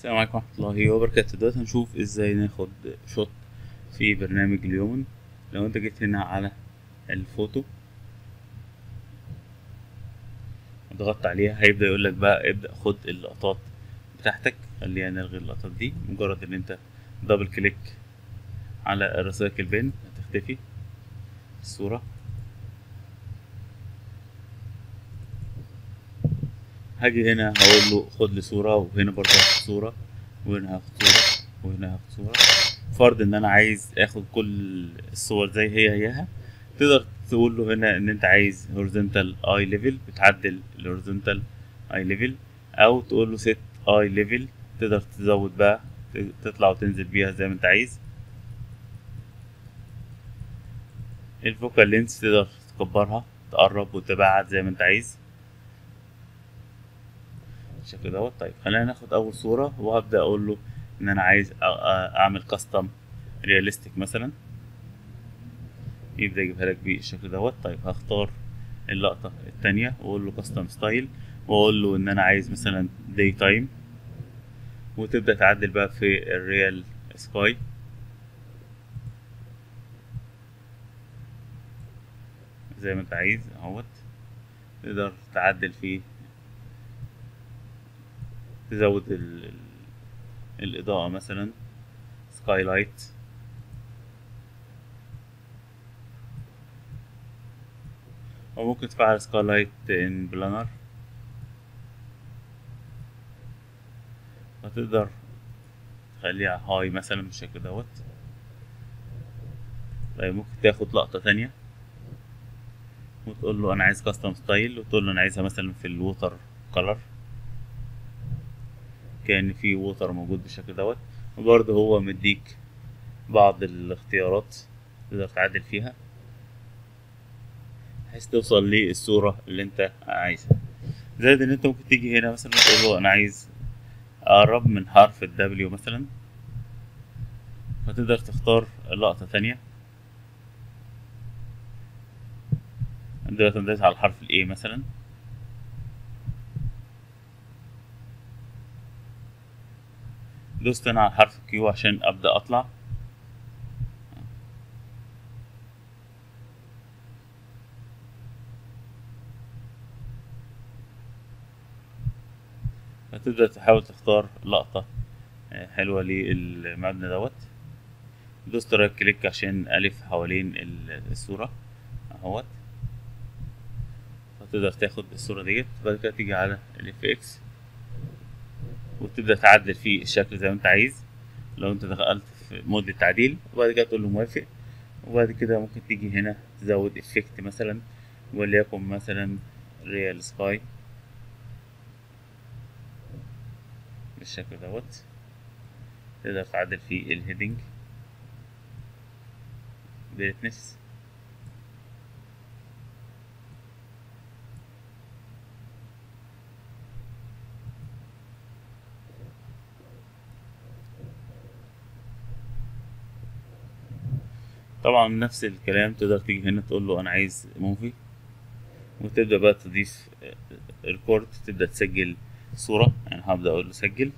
السلام عليكم ورحمة الله وبركاته دلوقتي هنشوف ازاي ناخد شوت في برنامج اليومن لو انت جيت هنا على الفوتو ضغطت عليها هيبدأ يقولك بقى ابدأ خد اللقطات بتاعتك خلينا نلغي اللقطات دي مجرد ان انت دبل كليك على الريسايكل بين هتختفي الصورة هاجي هنا هقول له خد لي صورة وهنا برضه هاخد صورة وهنا هاخد صورة وهنا هاخد صورة فرض ان انا عايز اخد كل الصور زي هي هيها تقدر تقول له هنا ان انت عايز horizontal eye level بتعدل ال horizontal eye level او تقول له set eye level تقدر تزود بقى تطلع وتنزل بيها زي ما انت عايز الفوكال لينس تقدر تكبرها تقرب وتبعد زي ما انت عايز بالشكل دوت طيب خلينا ناخد اول صورة وهبدأ اقول له ان انا عايز اعمل كاستم رياليستيك مثلا يبدأ يجيبها لك بالشكل دوت طيب هختار اللقطة التانية واقول له كاستم ستايل واقول له ان انا عايز مثلا داي تايم وتبدأ تعدل بقى في الريال سكاي زي ما انت عايز اهوت تقدر تعدل فيه تزود ال ال الإضاءة مثلا سكاي لايت أو ممكن تفعل سكاي لايت ان بلانر فتقدر تخليها هاي مثلا بالشكل دوت طيب ممكن تاخد لقطة تانية وتقول له أنا عايز كاستم ستايل وتقول له أنا عايزها مثلا في الووتر كلر كان في ووتر موجود بالشكل دوت وبرضه هو مديك بعض الاختيارات تقدر تعدل فيها بحيث توصل للصورة اللي انت عايزها زائد ان انت ممكن تيجي هنا مثلا تقول له انا عايز اقرب من حرف الدبليو مثلا فتقدر تختار لقطة تانية دلوقتي ندوس على الحرف الاي مثلا دوست انا على حرف كيو عشان ابدا اطلع هتبدأ تحاول تختار لقطة حلوة للمبنى دوت دوست رايت كليك عشان ألف حوالين الصورة اهوت فتقدر تاخد الصورة ديت بعد كده تيجي على الاف اكس وتبدأ تعدل فيه الشكل زي ما انت عايز لو انت دخلت في مود التعديل وبعد كده تقول له موافق وبعد كده ممكن تيجي هنا تزود افكت مثلا وليكن مثلا ريال سكاي بالشكل دوت تقدر تعدل فيه الهيدنج بريتنس طبعا نفس الكلام تقدر تيجي هنا تقول له انا عايز موفي وتبدا بقى تضيف ريكورد تبدا تسجل صوره يعني هبدا اقول له سجل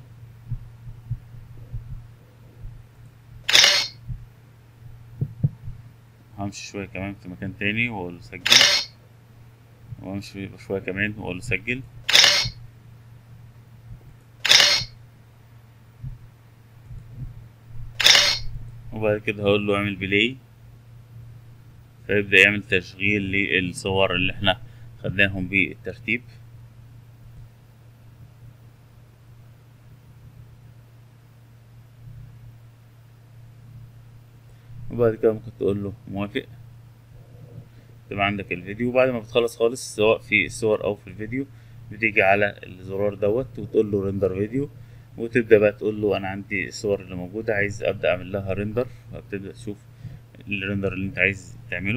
همشي شويه كمان في مكان تاني واقول له سجل وامشي شويه كمان واقول له سجل وبعد كده هقول له اعمل بلاي فيبدأ يعمل تشغيل للصور اللي احنا خدناهم بالترتيب وبعد كده ممكن تقول له موافق تبقى عندك الفيديو وبعد ما بتخلص خالص سواء في الصور او في الفيديو بتيجي على الزرار دوت وتقول له ريندر فيديو وتبدا بقى تقول له انا عندي الصور اللي موجوده عايز ابدا اعمل لها ريندر فبتبدا تشوف الريندر اللي انت عايز تعمله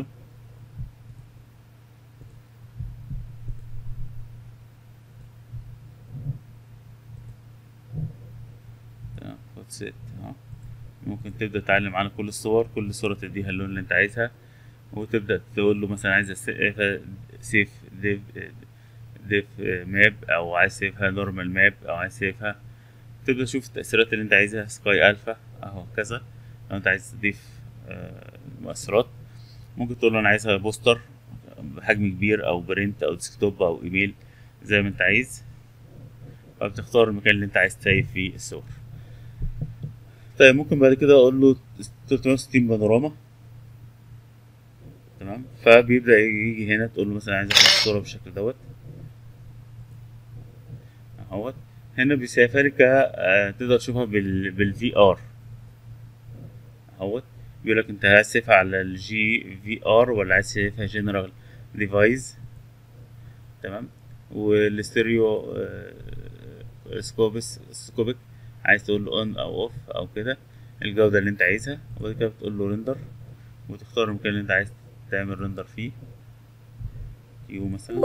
خد ست اهو ممكن تبدا تعلم على كل الصور كل صوره تديها اللون اللي انت عايزها وتبدا تقول له مثلا عايز سيف ديف ديف ماب او عايز سيفها نورمال ماب او عايز سيفها تبدأ تشوف التأثيرات اللي انت عايزها سكاي الفا اهو كذا لو انت عايز تضيف آه، مؤثرات ممكن تقول له انا عايزها بوستر بحجم كبير او برنت او ديسكتوب او ايميل زي ما انت عايز فبتختار المكان اللي انت عايز تسيب فيه الصور طيب ممكن بعد كده اقول له 360 بانوراما تمام فبيبدأ يجي هنا تقول له مثلا عايز اخد الصورة بالشكل دوت اهوت هنا بيسيفها لك آه، تقدر تشوفها بال بالفي ار اهوت بيقول لك انت عايز تسيفها على الجي في ار ولا عايز تسيفها جنرال ديفايس تمام والاستيريو آه، سكوبس سكوبك عايز تقول له اون او اوف او كده الجودة اللي انت عايزها وبعد كده بتقول له ريندر وتختار المكان اللي انت عايز تعمل ريندر فيه يو مثلا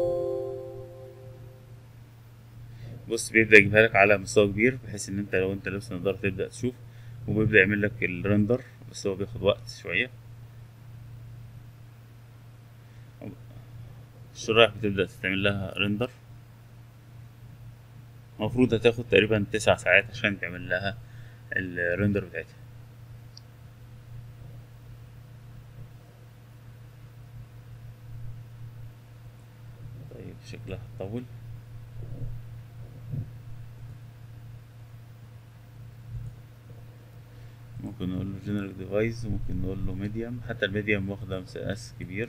بص بيبدأ يجيبها لك على مستوى كبير بحيث ان انت لو انت لابس نضارة تبدأ تشوف وبيبدأ يعمل لك الريندر بس هو بياخد وقت شوية الشرايح بتبدأ تتعمل لها ريندر المفروض هتاخد تقريبا تسع ساعات عشان تعمل لها الريندر بتاعتها طيب شكلها هتطول ممكن نقول له جنرال ديفايس وممكن نقول له ميديم حتى الميديم واخدة مقاس كبير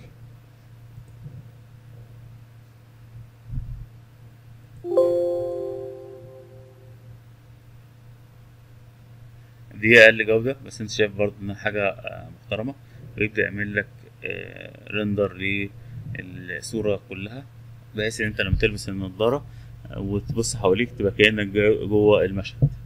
دي اقل جودة بس انت شايف برضه انها حاجة آه، محترمة ويبدأ يعمل لك ريندر للصورة كلها بحيث ان انت لما تلبس النضارة آه، وتبص حواليك تبقى كأنك جا- جوه المشهد